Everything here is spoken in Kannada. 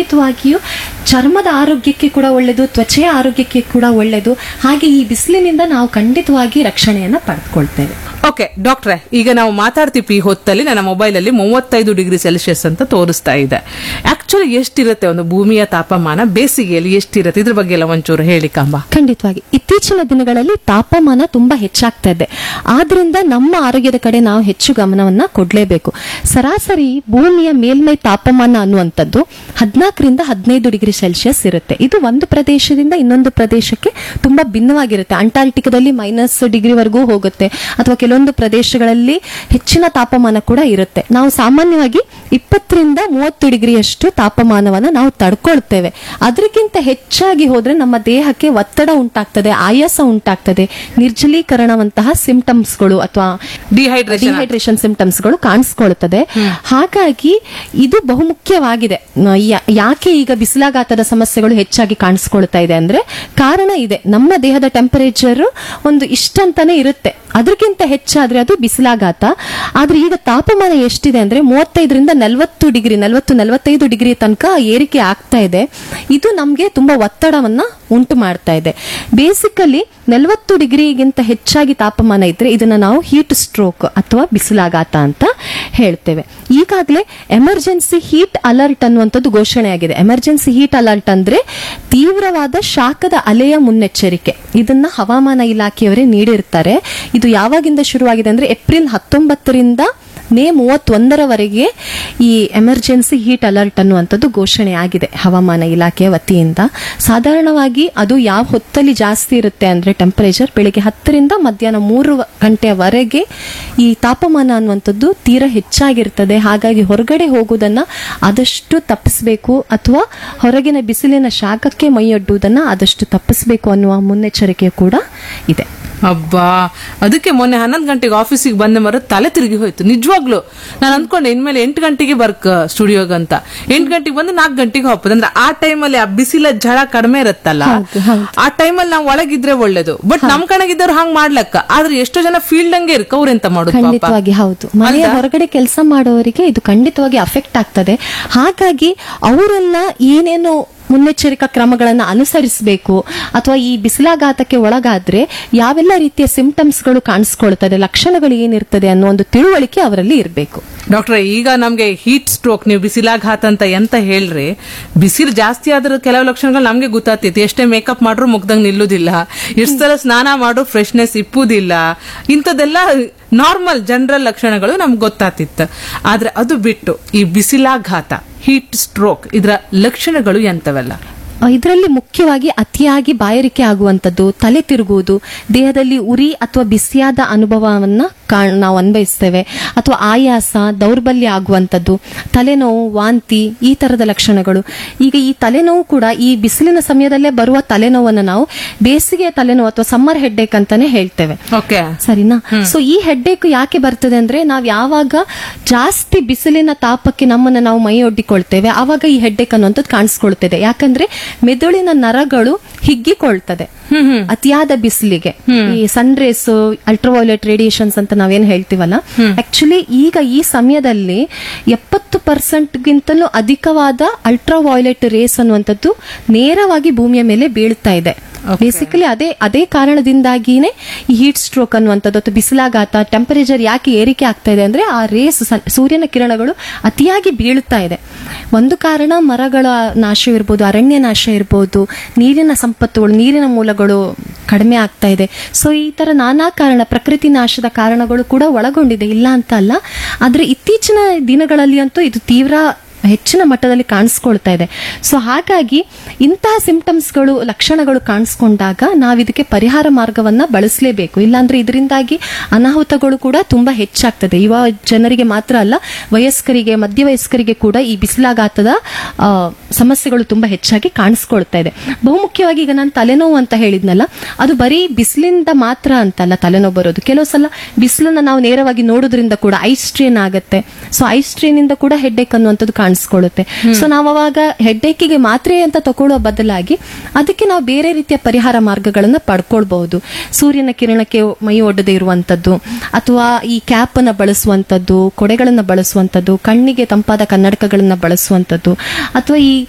ಖಂಡಿತವಾಗಿಯೂ ಚರ್ಮದ ಆರೋಗ್ಯಕ್ಕೆ ಕೂಡ ಒಳ್ಳೆಯದು ತ್ವಚೆಯ ಆರೋಗ್ಯಕ್ಕೆ ಕೂಡ ಒಳ್ಳೆಯದು ಹಾಗೆ ಈ ಬಿಸಿಲಿನಿಂದ ನಾವು ಖಂಡಿತವಾಗಿ ರಕ್ಷಣೆಯನ್ನ ಪಡೆದುಕೊಳ್ತೇವೆ ಓಕೆ ಡಾಕ್ಟ್ರೆ ಈಗ ನಾವು ಮಾತಾಡ್ತೀವಿ ಈ ಹೊತ್ತಲ್ಲಿ ನನ್ನ ಮೊಬೈಲ್ ಅಲ್ಲಿ ಮೂವತ್ತೈದು ಡಿಗ್ರಿ ಸೆಲ್ಸಿಯಸ್ ಅಂತ ತೋರಿಸ್ತಾ ಇದೆ ಆಕ್ಚುಲಿ ಎಷ್ಟಿರುತ್ತೆ ಒಂದು ಭೂಮಿಯ ತಾಪಮಾನ ಬೇಸಿಗೆಯಲ್ಲಿ ಎಷ್ಟಿರುತ್ತೆ ಇದ್ರ ಬಗ್ಗೆ ಎಲ್ಲ ಒಂಚೂರು ಹೇಳಿ ಕಾಂಬ ಖಂಡಿತವಾಗಿ ಇತ್ತೀಚಿನ ದಿನಗಳಲ್ಲಿ ತಾಪಮಾನ ತುಂಬಾ ಹೆಚ್ಚಾಗ್ತಾ ಇದೆ ಆದ್ರಿಂದ ನಮ್ಮ ಆರೋಗ್ಯದ ಕಡೆ ನಾವು ಹೆಚ್ಚು ಗಮನವನ್ನ ಕೊಡ್ಲೇಬೇಕು ಸರಾಸರಿ ಭೂಮಿಯ ಮೇಲ್ಮೈ ತಾಪಮಾನ ಅನ್ನುವಂಥದ್ದು ಹದಿನಾಲ್ಕರಿಂದ ಹದಿನೈದು ಡಿಗ್ರಿ ಸೆಲ್ಸಿಯಸ್ ಇರುತ್ತೆ ಇದು ಒಂದು ಪ್ರದೇಶದಿಂದ ಇನ್ನೊಂದು ಪ್ರದೇಶಕ್ಕೆ ತುಂಬಾ ಭಿನ್ನವಾಗಿರುತ್ತೆ ಅಂಟಾರ್ಟಿಕಾದಲ್ಲಿ ಮೈನಸ್ ಡಿಗ್ರಿವರೆಗೂ ಹೋಗುತ್ತೆ ಅಥವಾ ಕೆಲವೊಂದು ಪ್ರದೇಶಗಳಲ್ಲಿ ಹೆಚ್ಚಿನ ತಾಪಮಾನ ಕೂಡ ಇರುತ್ತೆ ನಾವು ಸಾಮಾನ್ಯವಾಗಿ ಇಪ್ಪತ್ತರಿಂದ ಮೂವತ್ತು ಡಿಗ್ರಿಯಷ್ಟು ತಾಪಮಾನವನ್ನ ನಾವು ತಡ್ಕೊಳ್ತೇವೆ ಅದಕ್ಕಿಂತ ಹೆಚ್ಚಾಗಿ ಹೋದ್ರೆ ನಮ್ಮ ದೇಹಕ್ಕೆ ಒತ್ತಡ ಉಂಟಾಗ್ತದೆ ಆಯಾಸ ಉಂಟಾಗ್ತದೆ ನಿರ್ಜಲೀಕರಣವಂತಹ ಸಿಂಪ್ಟಮ್ಸ್ಗಳು ಅಥವಾ ಡಿಹೈಡ್ರೇಷನ್ ಡಿಹೈಡ್ರೇಷನ್ ಸಿಂಪ್ಟಮ್ಸ್ಗಳು ಕಾಣಿಸ್ಕೊಳ್ತದೆ ಹಾಗಾಗಿ ಇದು ಬಹುಮುಖ್ಯವಾಗಿದೆ ನ- ಯಾ- ಯಾಕೆ ಈಗ ಬಿಸಿಲಾಘಾತದ ಸಮಸ್ಯೆಗಳು ಹೆಚ್ಚಾಗಿ ಕಾಣಿಸ್ಕೊಳ್ತಾ ಇದೆ ಅಂದ್ರೆ ಕಾರಣ ಇದೆ ನಮ್ಮ ದೇಹದ ಟೆಂಪರೇಚರ್ ಒಂದು ಇಷ್ಟಂತಾನೆ ಇರುತ್ತೆ ಅದಕ್ಕಿಂತ ಹೆಚ್ಚಾದ್ರೆ ಅದು ಬಿಸಿಲಾಘಾತ ಆದ್ರೆ ಈಗ ತಾಪಮಾನ ಎಷ್ಟಿದೆ ಅಂದ್ರೆ ಮೂವತ್ತೈದರಿಂದ ನಲವತ್ತು ಡಿಗ್ರಿ ನಲವತ್ತು ನಲವತ್ತೈದು ಡಿಗ್ರಿ ತನಕ ಏರಿಕೆ ಆಗ್ತಾ ಇದೆ ಇದು ನಮಗೆ ತುಂಬಾ ಒತ್ತಡವನ್ನ ಉಂಟು ಮಾಡ್ತಾ ಇದೆ ಬೇಸಿಕಲಿ ನಲವತ್ತು ಡಿಗ್ರಿಗಿಂತ ಹೆಚ್ಚಾಗಿ ತಾಪಮಾನ ಇದ್ರೆ ಇದನ್ನ ನಾವು ಹೀಟ್ ಸ್ಟ್ರೋಕ್ ಅಥವಾ ಬಿಸಿಲಾಘಾತ ಅಂತ ಹೇಳ್ತೇವೆ ಈಗಾಗಲೇ ಎಮರ್ಜೆನ್ಸಿ ಹೀಟ್ ಅಲರ್ಟ್ ಅನ್ನುವಂಥದ್ದು ಘೋಷಣೆ ಆಗಿದೆ ಎಮರ್ಜೆನ್ಸಿ ಹೀಟ್ ಅಲರ್ಟ್ ಅಂದ್ರೆ ತೀವ್ರವಾದ ಶಾಖದ ಅಲೆಯ ಮುನ್ನೆಚ್ಚರಿಕೆ ಇದನ್ನ ಹವಾಮಾನ ಇಲಾಖೆಯವರೇ ನೀಡಿರ್ತಾರೆ ಇದು ಯಾವಾಗಿಂದ ಶುರುವಾಗಿದೆ ಅಂದ್ರೆ ಏಪ್ರಿಲ್ ಹತ್ತೊಂಬತ್ತರಿಂದ ಮೇ ಮೂವತ್ತೊಂದರವರೆಗೆ ಈ ಎಮರ್ಜೆನ್ಸಿ ಹೀಟ್ ಅಲರ್ಟ್ ಅನ್ನುವಂಥದ್ದು ಘೋಷಣೆ ಆಗಿದೆ ಹವಾಮಾನ ಇಲಾಖೆಯ ವತಿಯಿಂದ ಸಾಧಾರಣವಾಗಿ ಅದು ಯಾವ ಹೊತ್ತಲ್ಲಿ ಜಾಸ್ತಿ ಇರುತ್ತೆ ಅಂದ್ರೆ ಟೆಂಪರೇಚರ್ ಬೆಳಿಗ್ಗೆ ಹತ್ತರಿಂದ ಮಧ್ಯಾಹ್ನ ಮೂರು ಗಂಟೆಯವರೆಗೆ ಈ ತಾಪಮಾನ ಅನ್ನುವಂಥದ್ದು ತೀರಾ ಹೆಚ್ಚಾಗಿರ್ತದೆ ಹಾಗಾಗಿ ಹೊರಗಡೆ ಹೋಗುವುದನ್ನ ಆದಷ್ಟು ತಪ್ಪಿಸಬೇಕು ಅಥವಾ ಹೊರಗಿನ ಬಿಸಿಲಿನ ಶಾಖಕ್ಕೆ ಮೈಯೊಡ್ಡುವುದನ್ನ ಆದಷ್ಟು ತಪ್ಪಿಸಬೇಕು ಅನ್ನುವ ಮುನ್ನೆಚ್ಚರಿಕೆ ಕೂಡ ಇದೆ ಅಬ್ಬಾ ಅದಕ್ಕೆ ಮೊನ್ನೆ ಹನ್ನೊಂದು ಗಂಟೆಗೆ ಆಫೀಸಿಗೆ ಬಂದ ಮರ ತಲೆ ತಿರುಗಿ ಹೋಯ್ತು ನಿಜವಾಗ್ಲು ನಾನು ಅಂದ್ಕೊಂಡೆ ಇನ್ಮೇಲೆ ಎಂಟು ಗಂಟೆಗೆ ಬರ್ಕ್ ಸ್ಟುಡಿಯೋಗಂತ ಎಂಟು ಗಂಟೆಗೆ ಬಂದು ನಾಲ್ಕು ಗಂಟೆಗೆ ಹೋಗ್ಬೋದು ಅಂದ್ರೆ ಆ ಟೈಮಲ್ಲಿ ಆ ಬಿಸಿಲ ಝಳ ಕಡಿಮೆ ಇರುತ್ತಲ್ಲ ಹೌದು, ಹೌದು. ಆ ಟೈಮಲ್ಲಿ ನಾವು ಒಳಗಿದ್ರೆ ಒಳ್ಳೇದು ಬಟ್ ನಮ್ ಕಣಗಿದ್ದವ್ರು ಹಂಗ್ ಮಾಡ್ಲಕ್ಕ ಆದ್ರೆ ಎಷ್ಟೋ ಜನ ಫೀಲ್ಡ್ ಹಂಗೆ ಇರ್ಕ ಅವ್ರೆಂತ ಮಾಡುದು ಪಾಪ ಖಂಡಿತವಾಗಿ ಹೌದು ಮನೆಯ ಹೊರಗಡೆ ಕೆಲಸ ಮಾಡೋರಿಗೆ ಇದು ಖಂಡಿತವಾಗಿ ಅಫೆಕ್ಟ್ ಆಗ್ತದೆ ಹಾಗಾಗಿ ಅವರೆಲ್ಲ ಏನೇನು ಮುನ್ನೆಚ್ಚರಿಕಾ ಕ್ರಮಗಳನ್ನು ಅನುಸರಿಸಬೇಕು ಅಥವಾ ಈ ಬಿಸಿಲಾಘಾತಕ್ಕೆ ಒಳಗಾದ್ರೆ ಯಾವೆಲ್ಲ ರೀತಿಯ ಸಿಂಪ್ಟಮ್ಸ್ಗಳು ಕಾಣಿಸ್ಕೊಳ್ತದೆ ಲಕ್ಷಣಗಳು ಏನಿರ್ತದೆ ಅನ್ನೋ ಒಂದು ತಿಳುವಳಿಕೆ ಅವರಲ್ಲಿ ಇರಬೇಕು ಡಾಕ್ಟ್ರೆ ಈಗ ನಮ್ಗೆ ಹೀಟ್ ಸ್ಟ್ರೋಕ್ ನೀವು ಬಿಸಿಲಾಘಾತ ಅಂತ ಎಂತ ಹೇಳ್ರಿ ಬಿಸಿಲು ಜಾಸ್ತಿ ಆದ್ರ ಕೆಲವು ಲಕ್ಷಣಗಳು ನಮ್ಗೆ ಗೊತ್ತಾಗ್ತೈತಿ ಎಷ್ಟೇ ಮೇಕಪ್ ಮಾಡ್ರು ಮುಗ್ದಂಗ್ ನಿಲ್ಲುದಿಲ್ಲ ಎಷ್ಟು ಸಲ ಸ್ನಾನ ಮಾಡ್ರು ಫ್ರೆಶ್ನೆಸ್ ಇಪ್ಪುದಿಲ್ಲ ಇಂಥದ್ದೆಲ್ಲ ನಾರ್ಮಲ್ ಜನರಲ್ ಲಕ್ಷಣಗಳು ನಮ್ಗೆ ಗೊತ್ತಾಗ್ತಿತ್ತು ಆದ್ರೆ ಅದು ಬಿಟ್ಟು ಈ ಬಿಸಿಲಾಘಾತ ಹೀಟ್ ಸ್ಟ್ರೋಕ್ ಇದರ ಲಕ್ಷಣಗಳು ಎಂತವೆಲ್ಲ ಇದರಲ್ಲಿ ಮುಖ್ಯವಾಗಿ ಅತಿಯಾಗಿ ಬಾಯಾರಿಕೆ ಆಗುವಂಥದ್ದು ತಲೆ ತಿರುಗುವುದು ದೇಹದಲ್ಲಿ ಉರಿ ಅಥವಾ ಬಿಸಿಯಾದ ಅನುಭವವನ್ನ ಕಾಣ್- ನಾವು ಅನ್ವಯಿಸ್ತೇವೆ ಅಥವಾ ಆಯಾಸ ದೌರ್ಬಲ್ಯ ಆಗುವಂಥದ್ದು ತಲೆನೋವು ವಾಂತಿ ಈ ತರದ ಲಕ್ಷಣಗಳು ಈಗ ಈ ತಲೆನೋವು ಕೂಡ ಈ ಬಿಸಿಲಿನ ಸಮಯದಲ್ಲೇ ಬರುವ ತಲೆನೋವನ್ನು ನಾವು ಬೇಸಿಗೆಯ ತಲೆನೋವು ಅಥವಾ ಸಮ್ಮರ್ ಹೆಡ್ಡೇಕ್ ಅಂತಾನೆ ಹೇಳ್ತೇವೆ ಓಕೆ ಸರಿನಾ ಸೊ ಈ ಹೆಡ್ಡೇಕ್ ಯಾಕೆ ಬರ್ತದೆ ಅಂದ್ರೆ ನಾವ್ ಯಾವಾಗ ಜಾಸ್ತಿ ಬಿಸಿಲಿನ ತಾಪಕ್ಕೆ ನಮ್ಮನ್ನ ನಾವು ಮೈ ಒಡ್ಡಿಕೊಳ್ತೇವೆ ಆವಾಗ ಈ ಹೆಡ್ಡೇಕ್ ಅನ್ನುವಂಥದ್ದು ಕಾಣಿಸ್ಕೊಳ್ತದೆ ಯಾಕಂದ್ರೆ ಮೆದುಳಿನ ನರಗಳು ಹಿಗ್ಗಿಕೊಳ್ತದೆ ಅತಿಯಾದ ಬಿಸಿಲಿಗೆ ಈ ಸನ್ ರೇಸ್ ಅಲ್ಟ್ರಾವೈಲೆಟ್ ರೇಡಿಯೇಷನ್ಸ್ ಅಂತ ನಾವೇನ್ ಹೇಳ್ತೀವಲ್ಲ ಆಕ್ಚುಲಿ ಈಗ ಈ ಸಮಯದಲ್ಲಿ ಎಪ್ಪತ್ತು ಪರ್ಸೆಂಟ್ ಗಿಂತಲೂ ಅಧಿಕವಾದ ಅಲ್ಟ್ರಾವೈಲೆಟ್ ರೇಸ್ ಅನ್ನುವಂಥದ್ದು ನೇರವಾಗಿ ಭೂಮಿಯ ಮೇಲೆ ಬೀಳ್ತಾ ಇದೆ ಬೇಸಿಕಲಿ ಅದೇ ಅದೇ ಕಾರಣದಿಂದಾಗಿನೇ ಈ ಹೀಟ್ ಸ್ಟ್ರೋಕ್ ಅನ್ನುವಂಥದ್ದು ಅಥವಾ ಬಿಸಿಲಾಘಾತ ಟೆಂಪರೇಚರ್ ಯಾಕೆ ಏರಿಕೆ ಆಗ್ತಾ ಇದೆ ಅಂದ್ರೆ ಆ ರೇಸ್ ಸೂರ್ಯನ ಕಿರಣಗಳು ಅತಿಯಾಗಿ ಬೀಳ್ತಾ ಇದೆ ಒಂದು ಕಾರಣ ಮರಗಳ ನಾಶ ಇರ್ಬೋದು ಅರಣ್ಯ ನಾಶ ಇರ್ಬೋದು ನೀರಿನ ಸಂಪತ್ತುಗಳು ನೀರಿನ ಮೂಲಗಳು ಕಡಿಮೆ ಆಗ್ತಾ ಇದೆ ಸೊ ಈ ತರ ನಾನಾ ಕಾರಣ ಪ್ರಕೃತಿ ನಾಶದ ಕಾರಣಗಳು ಕೂಡ ಒಳಗೊಂಡಿದೆ ಇಲ್ಲ ಅಂತ ಅಲ್ಲ ಆದ್ರೆ ಇತ್ತೀಚಿನ ದಿನಗಳಲ್ಲಿ ಅಂತೂ ಇದು ತೀವ್ರ ಹೆಚ್ಚಿನ ಮಟ್ಟದಲ್ಲಿ ಕಾಣಿಸ್ಕೊಳ್ತಾ ಇದೆ ಸೊ ಹಾಗಾಗಿ ಇಂತಹ ಸಿಂಪ್ಟಮ್ಸ್ಗಳು ಲಕ್ಷಣಗಳು ಕಾಣಿಸ್ಕೊಂಡಾಗ ನಾವು ಇದಕ್ಕೆ ಪರಿಹಾರ ಮಾರ್ಗವನ್ನ ಬಳಸಲೇಬೇಕು ಇಲ್ಲಾಂದ್ರೆ ಇದರಿಂದಾಗಿ ಅನಾಹುತಗಳು ಕೂಡ ತುಂಬಾ ಹೆಚ್ಚಾಗ್ತದೆ ಯುವ ಜನರಿಗೆ ಮಾತ್ರ ಅಲ್ಲ ವಯಸ್ಕರಿಗೆ ಮಧ್ಯವಯಸ್ಕರಿಗೆ ಕೂಡ ಈ ಬಿಸಿಲಾಘಾತದ ಆ, ಸಮಸ್ಯೆಗಳು ತುಂಬಾ ಹೆಚ್ಚಾಗಿ ಕಾಣಿಸ್ಕೊಳ್ತಾ ಇದೆ ಬಹುಮುಖ್ಯವಾಗಿ ಈಗ ನಾನು ತಲೆನೋವು ಅಂತ ಹೇಳಿದ್ನಲ್ಲ ಅದು ಬರೀ ಬಿಸಿಲಿಂದ ಮಾತ್ರ ಅಂತಲ್ಲ ತಲೆನೋವು ಬರೋದು ಕೆಲವು ಸಲ ಬಿಸಿಲನ್ನ ನಾವು ನೇರವಾಗಿ ನೋಡೋದ್ರಿಂದ ಕೂಡ ಐಸ್ ಸ್ಟ್ರೇನ್ ಆಗುತ್ತೆ ಸೊ ಐಸ್ ಸ್ಟ್ರೇನ್ ಇಂದ ಕೂಡ ಹೆಡ್ಡೇಕ್ ಅನ್ನುವಂಥದ್ದು ಕಾಣಿಸ್ಕೊಳ್ಳುತ್ತೆ ಸೊ ನಾವು ಅವಾಗ ಹೆಡ್ಡೇಕಿಗೆ ಮಾತ್ರೆ ಅಂತ ತಗೊಳ್ಳೋ ಬದಲಾಗಿ ಅದಕ್ಕೆ ನಾವು ಬೇರೆ ರೀತಿಯ ಪರಿಹಾರ ಮಾರ್ಗಗಳನ್ನ ಪಡ್ಕೊಳ್ಬಹುದು ಸೂರ್ಯನ ಕಿರಣಕ್ಕೆ ಮೈ ಒಡ್ಡದೆ ಇರುವಂತದ್ದು ಅಥವಾ ಈ ಕ್ಯಾಪ್ ಅನ್ನ ಬಳಸುವಂತದ್ದು ಕೊಡೆಗಳನ್ನ ಬಳಸುವಂತದ್ದು ಕಣ್ಣಿಗೆ ತಂಪಾದ ಕನ್ನಡಕಗಳನ್ನ ಬಳಸುವಂತದ್ದು ಅಥವಾ ಈ